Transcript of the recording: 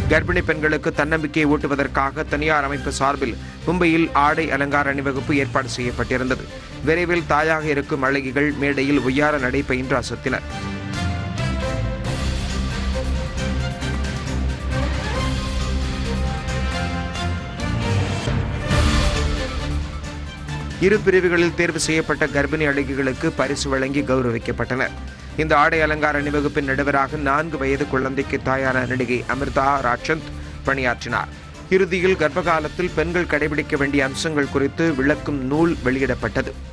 கர்ப்பிணி பெண்களுக்கு தன்னம்பிக்கையை ஊட்டுவதற்காக தனியார் அமைப்பு சார்பில் மும்பையில் ஆடை அலங்கார அணிவகுப்பு ஏற்பாடு செய்யப்பட்டிருந்தது விரைவில் தாயாக இருக்கும் அழகிகள் மேடையில் ஒய்யார நடை பயின்று அசத்தினர் இரு பிரிவுகளில் தேர்வு செய்யப்பட்ட கர்ப்பிணி அழகிகளுக்கு பரிசு வழங்கி கௌரவிக்கப்பட்டனர் இந்த ஆடை அலங்கார அணிவகுப்பின் நடுவராக நான்கு வயது குழந்தைக்கு தாயான நடிகை அமிர்தா ராட்சந்த் பணியாற்றினார் இறுதியில் கர்ப்ப காலத்தில் பெண்கள் கடைபிடிக்க வேண்டிய அம்சங்கள் குறித்து விளக்கும் நூல் வெளியிடப்பட்டது